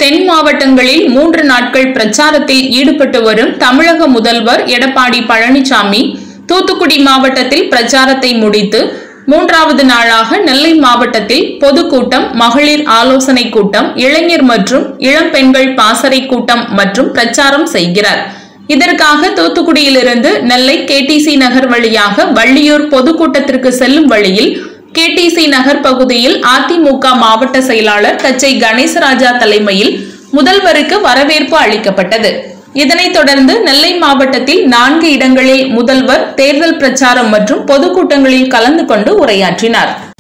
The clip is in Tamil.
தென் மாவட்டங்களில் மூன்று நாட்கள் பிரச்சாரத்தில் ஈடுபட்டு வரும் தமிழக முதல்வர் எடப்பாடி பழனிசாமி தூத்துக்குடி மாவட்டத்தில் பிரச்சாரத்தை முடித்து மூன்றாவது நாளாக நெல்லை மாவட்டத்தில் பொதுக்கூட்டம் மகளிர் ஆலோசனை கூட்டம் இளைஞர் மற்றும் இளம் பெண்கள் பாசறை கூட்டம் மற்றும் பிரச்சாரம் செய்கிறார் இதற்காக தூத்துக்குடியிலிருந்து நெல்லை கேடிசி நகர் வழியாக வள்ளியூர் பொதுக்கூட்டத்திற்கு செல்லும் வழியில் கேடிசி நகர் பகுதியில் அதிமுக மாவட்ட செயலாளர் தச்சை கணேசராஜா தலைமையில் முதல்வருக்கு வரவேற்பு அளிக்கப்பட்டது இதனைத் தொடர்ந்து நெல்லை மாவட்டத்தில் நான்கு இடங்களில் முதல்வர் தேர்தல் பிரச்சாரம் மற்றும் பொதுக்கூட்டங்களில் கலந்து கொண்டு உரையாற்றினார்